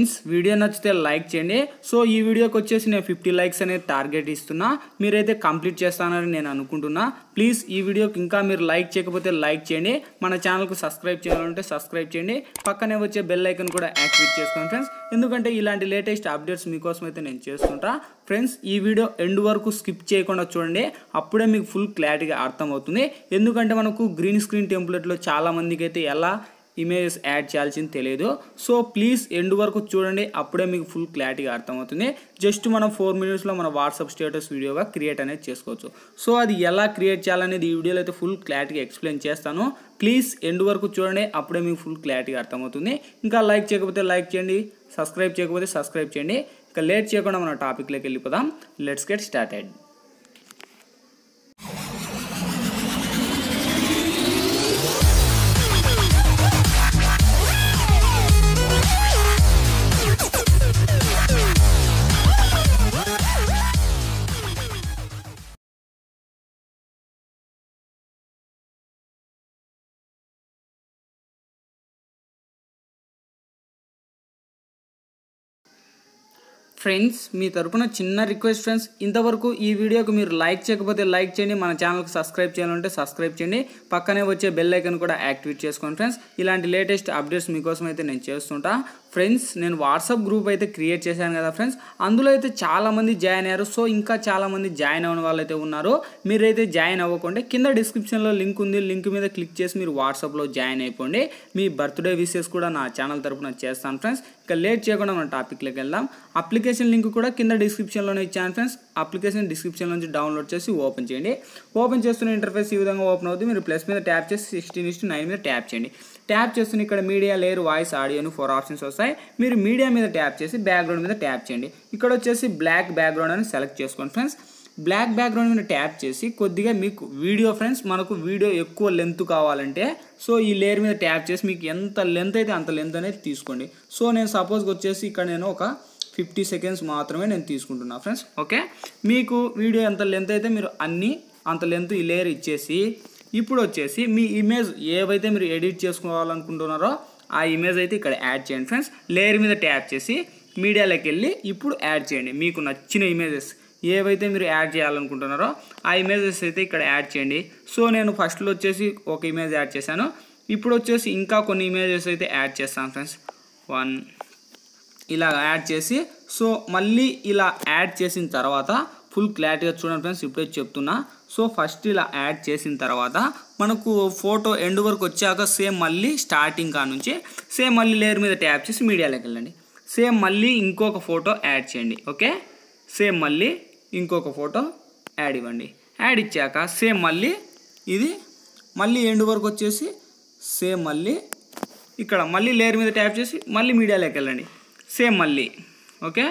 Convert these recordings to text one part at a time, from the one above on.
friends video నచ్చితే like చేయండి so ఈ వీడియోకి వచ్చేసి నేను ఫిఫ్టీ లైక్స్ అనేది టార్గెట్ ఇస్తున్నా మీరైతే కంప్లీట్ చేస్తానని నేను అనుకుంటున్నా ప్లీజ్ ఈ వీడియోకి ఇంకా మీరు లైక్ చేయకపోతే లైక్ చేయండి మన ఛానల్కు సబ్స్క్రైబ్ చేయాలంటే సబ్స్క్రైబ్ చేయండి పక్కనే వచ్చే బెల్ ఐకన్ కూడా యాక్టివేట్ చేసుకోండి ఫ్రెండ్స్ ఎందుకంటే ఇలాంటి లేటెస్ట్ అప్డేట్స్ మీకోసం అయితే నేను చేస్తుంటా ఫ్రెండ్స్ ఈ వీడియో ఎండ్ వరకు స్కిప్ చేయకుండా చూడండి అప్పుడే మీకు ఫుల్ క్లారిటీగా అర్థమవుతుంది ఎందుకంటే మనకు గ్రీన్ స్క్రీన్ టెంప్లెట్లో చాలా మందికి అయితే ఎలా ఇమేజెస్ యాడ్ చేయాల్సింది తెలియదు సో ప్లీజ్ ఎండ్ వరకు చూడండి అప్పుడే మీకు ఫుల్ క్లారిటీగా అర్థమవుతుంది జస్ట్ మనం ఫోర్ మినిట్స్లో మన వాట్సాప్ స్టేటస్ వీడియోగా క్రియేట్ అనేది చేసుకోవచ్చు సో అది ఎలా క్రియేట్ చేయాలనేది ఈ వీడియోలో అయితే ఫుల్ క్లారిటీగా ఎక్స్ప్లెయిన్ చేస్తాను ప్లీజ్ ఎండ్ వరకు చూడండి అప్పుడే మీకు ఫుల్ క్లారిటీగా అర్థమవుతుంది ఇంకా లైక్ చేయకపోతే లైక్ చేయండి సబ్స్క్రైబ్ చేయకపోతే సబ్స్క్రైబ్ చేయండి ఇంకా లేట్ చేయకుండా మన టాపిక్లోకి వెళ్ళిపోదాం లెట్స్ గెట్ స్టార్టెడ్ ఫ్రెండ్స్ మీ తరపున చిన్న రిక్వెస్ట్ ఫ్రెండ్స్ ఇంతవరకు ఈ వీడియోకి మీరు లైక్ చేయకపోతే లైక్ చేయండి మన ఛానల్కి సబ్స్క్రైబ్ చేయాలంటే సబ్స్క్రైబ్ చేయండి పక్కనే వచ్చే బెల్ ఐకన్ కూడా యాక్టివేట్ చేసుకోండి ఫ్రెండ్స్ ఇలాంటి లేటెస్ట్ అప్డేట్స్ మీకోసం అయితే నేను చేస్తుంటా ఫ్రెండ్స్ నేను వాట్సాప్ గ్రూప్ అయితే క్రియేట్ చేశాను కదా ఫ్రెండ్స్ అందులో అయితే చాలామంది జాయిన్ అయ్యారు సో ఇంకా చాలామంది జాయిన్ అవ్వని వాళ్ళు అయితే ఉన్నారు మీరైతే జాయిన్ అవ్వకుండా కింద డిస్క్రిప్షన్లో లింక్ ఉంది లింక్ మీద క్లిక్ చేసి మీరు వాట్సాప్లో జాయిన్ అయిపోండి మీ బర్త్డే విషెస్ కూడా నా ఛానల్ తరపున చేస్తాను ఫ్రెండ్స్ ఇక లేట్ చేయకుండా మన టాపిక్లోకి వెళ్దాం అప్లికేషన్ లింక్ కూడా కింద డిస్క్రిప్షన్లోనే ఇచ్చాను ఫ్రెండ్స్ అప్లికేషన్ డిస్క్రిప్షన్ నుంచి డౌన్లోడ్ చేసి ఓపెన్ చేయండి ఓపెన్ చేస్తున్న ఇంటర్ఫేస్ ఈ విధంగా ఓపెన్ అవుతుంది మీరు ప్లస్ మీద ట్యాప్ చేసి సిక్స్టీన్ ఇస్ట్ నైన్ మీద ట్యాప్ చేయండి ట్యాప్ చేస్తున్న ఇక్కడ మీడియా లేయర్ వాయిస్ ఆడియోని ఫోర్ ఆప్షన్స్ వస్తాయి మీరు మీడియా మీద ట్యాప్ చేసి బ్యాక్గ్రౌండ్ మీద ట్యాప్ చేయండి ఇక్కడ వచ్చేసి బ్లాక్ బ్యాక్గ్రౌండ్ అని సెలెక్ట్ చేసుకోండి ఫ్రెండ్స్ బ్లాక్ బ్యాక్గ్రౌండ్ మీద ట్యాప్ చేసి కొద్దిగా మీకు వీడియో ఫ్రెండ్స్ మనకు వీడియో ఎక్కువ లెంత్ కావాలంటే సో ఈ లేయర్ మీద ట్యాప్ చేసి మీకు ఎంత లెంత్ అయితే అంత లెంత్ అనేది తీసుకోండి సో నేను సపోజ్కి వచ్చేసి ఇక్కడ నేను ఒక ఫిఫ్టీ సెకండ్స్ మాత్రమే నేను తీసుకుంటున్నా ఫ్రెండ్స్ ఓకే మీకు వీడియో ఎంత లెంత్ అయితే మీరు అన్ని అంత లెంత్ ఈ లేయర్ ఇచ్చేసి ఇప్పుడు వచ్చేసి మీ ఇమేజ్ ఏవైతే మీరు ఎడిట్ చేసుకోవాలనుకుంటున్నారో ఆ ఇమేజ్ అయితే ఇక్కడ యాడ్ చేయండి ఫ్రెండ్స్ లేయర్ మీద ట్యాప్ చేసి మీడియాలోకి వెళ్ళి ఇప్పుడు యాడ్ చేయండి మీకు నచ్చిన ఇమేజెస్ ఏవైతే మీరు యాడ్ చేయాలనుకుంటున్నారో ఆ ఇమేజెస్ అయితే ఇక్కడ యాడ్ చేయండి సో నేను ఫస్ట్లో వచ్చేసి ఒక ఇమేజ్ యాడ్ చేశాను ఇప్పుడు వచ్చేసి ఇంకా కొన్ని ఇమేజెస్ అయితే యాడ్ చేస్తాను ఫ్రెండ్స్ వన్ ఇలా యాడ్ చేసి సో మళ్ళీ ఇలా యాడ్ చేసిన తర్వాత ఫుల్ క్లారిటీగా చూడండి ఫ్రెండ్స్ ఇప్పుడే చెప్తున్నా సో ఫస్ట్ ఇలా యాడ్ చేసిన తర్వాత మనకు ఫోటో ఎండ్ వరకు వచ్చాక సేమ్ మళ్ళీ స్టార్టింగ్ కా నుంచి సేమ్ మళ్ళీ లేయర్ మీద ట్యాప్ చేసి మీడియాలోకి వెళ్ళండి సేమ్ మళ్ళీ ఇంకొక ఫోటో యాడ్ చేయండి ఓకే సేమ్ మళ్ళీ ఇంకొక ఫోటో యాడ్ ఇవ్వండి యాడ్ ఇచ్చాక సేమ్ మళ్ళీ ఇది మళ్ళీ ఎండ్ వరకు వచ్చేసి సేమ్ మళ్ళీ ఇక్కడ మళ్ళీ లేయర్ మీద ట్యాప్ చేసి మళ్ళీ మీడియాలోకి వెళ్ళండి సేమ్ మళ్ళీ ఓకే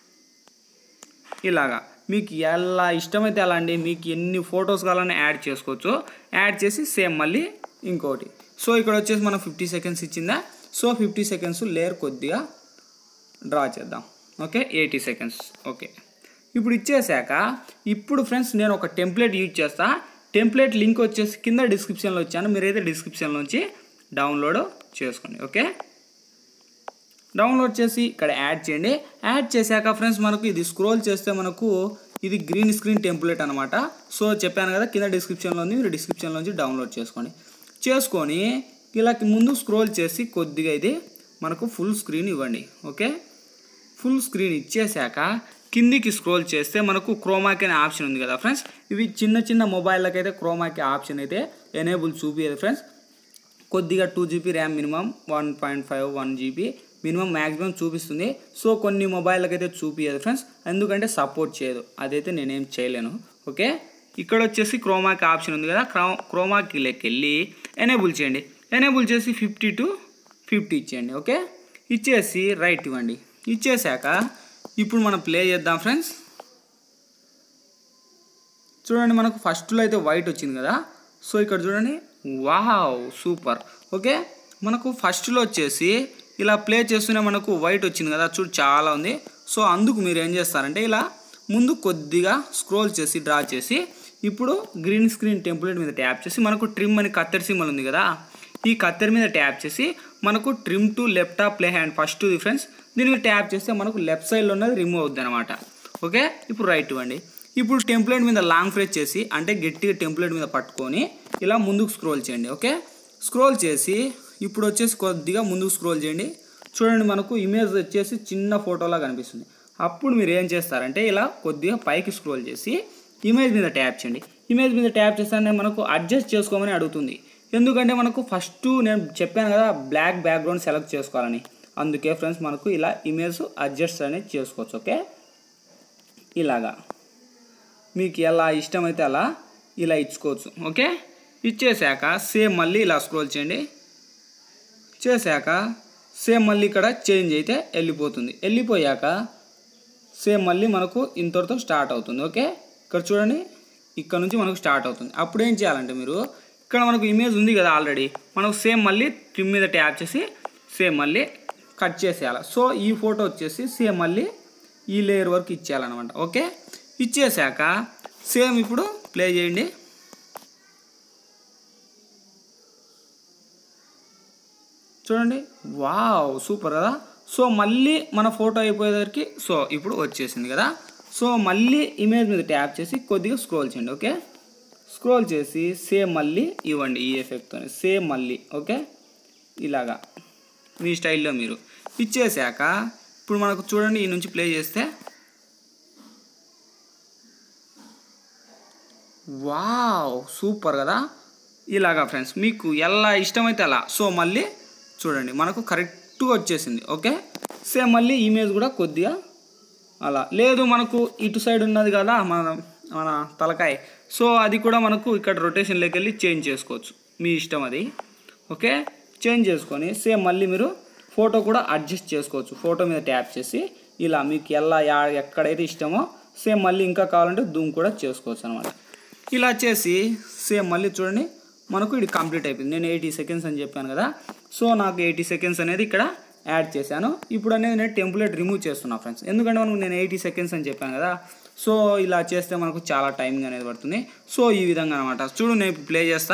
ఇలాగా మీకు ఎలా ఇష్టమైతే అలా అండి మీకు ఎన్ని ఫొటోస్ కావాలని యాడ్ చేసుకోవచ్చు యాడ్ చేసి సేమ్ మళ్ళీ ఇంకోటి సో ఇక్కడ వచ్చేసి మనం ఫిఫ్టీ సెకండ్స్ ఇచ్చిందా సో ఫిఫ్టీ సెకండ్స్ లేయర్ కొద్దిగా డ్రా చేద్దాం ఓకే ఎయిటీ సెకండ్స్ ఓకే ఇప్పుడు ఇచ్చేసాక ఇప్పుడు ఫ్రెండ్స్ నేను ఒక టెంప్లెట్ యూజ్ చేస్తా టెంప్లెట్ లింక్ వచ్చేసి కింద డిస్క్రిప్షన్లో వచ్చాను మీరైతే డిస్క్రిప్షన్లోంచి డౌన్లోడ్ చేసుకోండి ఓకే డౌన్లోడ్ చేసి ఇక్కడ యాడ్ చేయండి యాడ్ చేశాక ఫ్రెండ్స్ మనకు ఇది స్క్రోల్ చేస్తే మనకు ఇది గ్రీన్ స్క్రీన్ టెంప్లెట్ అనమాట సో చెప్పాను కదా కింద డిస్క్రిప్షన్లో ఉంది మీరు డిస్క్రిప్షన్లోంచి డౌన్లోడ్ చేసుకోండి చేసుకొని ఇలా ముందు స్క్రోల్ చేసి కొద్దిగా ఇది మనకు ఫుల్ స్క్రీన్ ఇవ్వండి ఓకే ఫుల్ స్క్రీన్ ఇచ్చేసాక కిందికి స్క్రోల్ చేస్తే మనకు క్రోమాకి అనే ఆప్షన్ ఉంది కదా ఫ్రెండ్స్ ఇవి చిన్న చిన్న మొబైల్లకైతే క్రోమాకి ఆప్షన్ అయితే ఎనేబుల్ చూపించదు ఫ్రెండ్స్ కొద్దిగా two GB RAM minimum one point five one GB minimum maximum చూపిస్తుంది సో కొన్ని మొబైల్కి అయితే చూపించదు ఫ్రెండ్స్ ఎందుకంటే సపోర్ట్ చేయదు అదైతే నేనేం చేయలేను ఓకే ఇక్కడ వచ్చేసి క్రోమాకి ఆప్షన్ ఉంది కదా క్రో క్రోమాకి వెళ్ళి ఎనేబుల్ చేయండి ఎనేబుల్ చేసి ఫిఫ్టీ టు ఫిఫ్టీ ఇచ్చేయండి ఓకే ఇచ్చేసి రైట్ ఇవ్వండి ఇచ్చేసాక ఇప్పుడు మనం ప్లే చేద్దాం ఫ్రెండ్స్ చూడండి మనకు ఫస్ట్లో అయితే వైట్ వచ్చింది కదా సో ఇక్కడ చూడండి వావ్ సూపర్ ఓకే మనకు ఫస్ట్లో వచ్చేసి ఇలా ప్లే చేస్తూనే మనకు వైట్ వచ్చింది కదా చూడు చాలా ఉంది సో అందుకు మీరు ఏం చేస్తారంటే ఇలా ముందు కొద్దిగా స్క్రోల్ చేసి డ్రా చేసి ఇప్పుడు గ్రీన్ స్క్రీన్ టెంప్లెట్ మీద ట్యాప్ చేసి మనకు ట్రిమ్ అని కత్తెర సింబల్ ఉంది కదా ఈ కత్తెర మీద ట్యాప్ చేసి మనకు trim to left play hand first friends దీని మీద ట్యాప్ చేస్తే మనకు లెఫ్ట్ సైడ్లో ఉన్నది రిమూవ్ అవుద్ది అనమాట ఓకే ఇప్పుడు రైట్ ఇవ్వండి ఇప్పుడు టెంప్లెట్ మీద లాంగ్ ప్రెస్ చేసి అంటే గట్టిగా టెంప్లెట్ మీద పట్టుకొని ఇలా ముందుకు స్క్రోల్ చేయండి ఓకే స్క్రోల్ చేసి ఇప్పుడు వచ్చేసి కొద్దిగా ముందుకు స్క్రోల్ చేయండి చూడండి మనకు ఇమేజ్ వచ్చేసి చిన్న ఫోటోలా కనిపిస్తుంది అప్పుడు మీరు ఏం చేస్తారంటే ఇలా కొద్దిగా పైకి స్క్రోల్ చేసి ఇమేజ్ మీద ట్యాప్ చేయండి ఇమేజ్ మీద ట్యాప్ చేస్తానే మనకు అడ్జస్ట్ చేసుకోమని అడుగుతుంది ఎందుకంటే మనకు ఫస్ట్ నేను చెప్పాను కదా బ్లాక్ బ్యాక్గ్రౌండ్ సెలెక్ట్ చేసుకోవాలని అందుకే ఫ్రెండ్స్ మనకు ఇలా ఇమేజ్ అడ్జస్ట్ అనేది చేసుకోవచ్చు ఓకే ఇలాగా మీకు ఎలా ఇష్టమైతే అలా ఇలా ఇచ్చుకోవచ్చు ఓకే ఇచ్చేసాక సేమ్ మళ్ళీ ఇలా స్క్రోల్ చేయండి చేశాక సేమ్ మళ్ళీ ఇక్కడ చేంజ్ అయితే వెళ్ళిపోతుంది వెళ్ళిపోయాక సేమ్ మళ్ళీ మనకు ఇంతటితో స్టార్ట్ అవుతుంది ఓకే ఇక్కడ చూడండి ఇక్కడ నుంచి మనకు స్టార్ట్ అవుతుంది అప్పుడు ఏం చేయాలంటే మీరు ఇక్కడ మనకు ఇమేజ్ ఉంది కదా ఆల్రెడీ మనకు సేమ్ మళ్ళీ ట్రిమ్ మీద ట్యాప్ చేసి సేమ్ మళ్ళీ కట్ చేసేయాలి సో ఈ ఫోటో వచ్చేసి సేమ్ మళ్ళీ ఈ లేయర్ వరకు ఇచ్చేయాలన్నమాట ఓకే ఇచ్చేసాక సేమ్ ఇప్పుడు ప్లే చేయండి చూడండి వావ్ సూపర్ కదా సో మళ్ళీ మన ఫోటో అయిపోయేసరికి సో ఇప్పుడు వచ్చేసింది కదా సో మళ్ళీ ఇమేజ్ మీద ట్యాప్ చేసి కొద్దిగా స్క్రోల్ చేయండి ఓకే స్క్రోల్ చేసి సేమ్ మళ్ళీ ఇవ్వండి ఈ ఎఫెక్ట్తో సేమ్ మళ్ళీ ఓకే ఇలాగా మీ స్టైల్లో మీరు ఇచ్చేసాక ఇప్పుడు మనకు చూడండి ఈ నుంచి ప్లే చేస్తే వావ్ సూపర్ కదా ఇలాగా ఫ్రెండ్స్ మీకు ఎలా ఇష్టమైతే అలా సో మళ్ళీ చూడండి మనకు కరెక్ట్గా వచ్చేసింది ఓకే సేమ్ మళ్ళీ ఇమేజ్ కూడా కొద్దిగా అలా లేదు మనకు ఇటు సైడ్ ఉన్నది కదా మన మన తలకాయ సో అది కూడా మనకు ఇక్కడ రొటేషన్లోకి వెళ్ళి చేంజ్ చేసుకోవచ్చు మీ ఇష్టం అది ఓకే చేంజ్ చేసుకొని సేమ్ మళ్ళీ మీరు ఫోటో కూడా అడ్జస్ట్ చేసుకోవచ్చు ఫోటో మీద ట్యాప్ చేసి ఇలా మీకు ఎలా యా ఎక్కడైతే ఇష్టమో సేమ్ మళ్ళీ ఇంకా కావాలంటే దూమ్ కూడా చేసుకోవచ్చు అనమాట ఇలా చేసి సేమ్ మళ్ళీ చూడండి మనకు ఇది కంప్లీట్ అయిపోయింది నేను ఎయిటీ సెకండ్స్ అని చెప్పాను కదా సో నాకు ఎయిటీ సెకండ్స్ అనేది ఇక్కడ యాడ్ చేశాను ఇప్పుడు అనేది నేను టెంప్లెట్ రిమూవ్ చేస్తున్నా ఫ్రెండ్స్ ఎందుకంటే మనకు నేను ఎయిటీ సెకండ్స్ అని చెప్పాను కదా సో ఇలా చేస్తే మనకు చాలా టైమింగ్ అనేది పడుతుంది సో ఈ విధంగా అనమాట చూడు నేను ఇప్పుడు ప్లే చేస్తా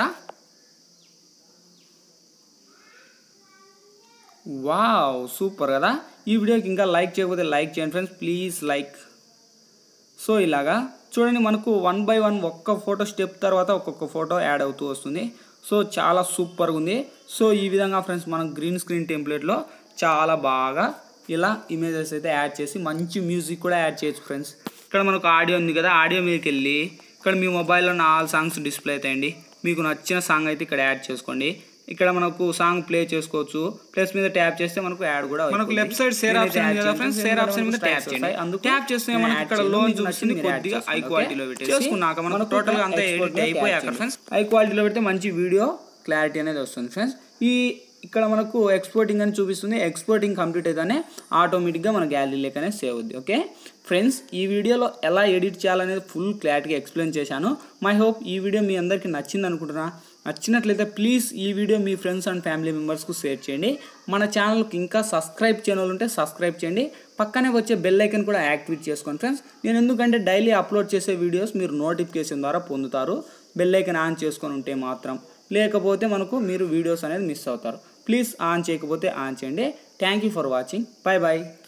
వావ్ సూపర్ కదా ఈ వీడియోకి ఇంకా లైక్ చేయకపోతే లైక్ చేయండి ఫ్రెండ్స్ ప్లీజ్ లైక్ సో ఇలాగా చూడండి మనకు వన్ బై వన్ ఒక్క ఫోటో స్టెప్ తర్వాత ఒక్కొక్క ఫోటో యాడ్ అవుతూ వస్తుంది సో చాలా సూపర్గా ఉంది సో ఈ విధంగా ఫ్రెండ్స్ మనం గ్రీన్ స్క్రీన్ టెంప్లెట్లో చాలా బాగా ఇలా ఇమేజెస్ అయితే యాడ్ చేసి మంచి మ్యూజిక్ కూడా యాడ్ చేయొచ్చు ఫ్రెండ్స్ ఇక్కడ మనకు ఆడియో ఉంది కదా ఆడియో మీదకి వెళ్ళి ఇక్కడ మీ మొబైల్లో ఉన్న ఆల్ సాంగ్స్ డిస్ప్లే అవుతాయండి మీకు నచ్చిన సాంగ్ అయితే ఇక్కడ యాడ్ చేసుకోండి ఇక్కడ మనకు సాంగ్ ప్లే చేసుకోవచ్చు ప్లస్ మీద ట్యాప్ చేస్తే మనకు యాడ్ కూడా మనకు లెఫ్ట్ సైడ్ షేర్ ఆప్షన్ ఉంది కదా ఫ్రెండ్స్ షేర్ ఆప్షన్ మీద ట్యాప్ చేయండి అందుకు ట్యాప్ చేస్తే మనకు ఇక్కడ లోన్ చూస్తుంది కొద్దిగా హై క్వాలిటీలో పెట్టి చేసుకున్నాక మనకు టోటల్ గా అంతా ఎడిట్ అయిపోయాక ఫ్రెండ్స్ హై క్వాలిటీలో పెడితే మంచి వీడియో క్లారిటీ అనేది వస్తుంది ఫ్రెండ్స్ ఈ ఇక్కడ మనకు ఎక్స్పోర్టింగ్ అని చూపిస్తుంది ఎక్స్పోర్టింగ్ కంప్లీట్ అయితేనే ఆటోమేటిక్గా మన గ్యాలరీలోకి అనేది సేవ్ అవుద్ది ఓకే ఫ్రెండ్స్ ఈ వీడియోలో ఎలా ఎడిట్ చేయాలనేది ఫుల్ క్లారిటీగా ఎక్స్ప్లెయిన్ చేశాను మై హోప్ ఈ వీడియో మీ అందరికీ నచ్చింది అనుకుంటున్నా నచ్చినట్లయితే ప్లీజ్ ఈ వీడియో మీ ఫ్రెండ్స్ అండ్ ఫ్యామిలీ మెంబర్స్కు షేర్ చేయండి మన ఛానల్కి ఇంకా సబ్స్క్రైబ్ ఛానల్ ఉంటే సబ్స్క్రైబ్ చేయండి పక్కనే వచ్చే బెల్ ఐకన్ కూడా యాక్టివేట్ చేసుకోండి ఫ్రెండ్స్ నేను ఎందుకంటే డైలీ అప్లోడ్ చేసే వీడియోస్ మీరు నోటిఫికేషన్ ద్వారా పొందుతారు బెల్ ఐకన్ ఆన్ చేసుకొని ఉంటే మాత్రం లేకపోతే మనకు మీరు వీడియోస్ అనేది మిస్ అవుతారు ప్లీజ్ ఆన్ చేయకపోతే ఆన్ చేయండి thank you for watching bye bye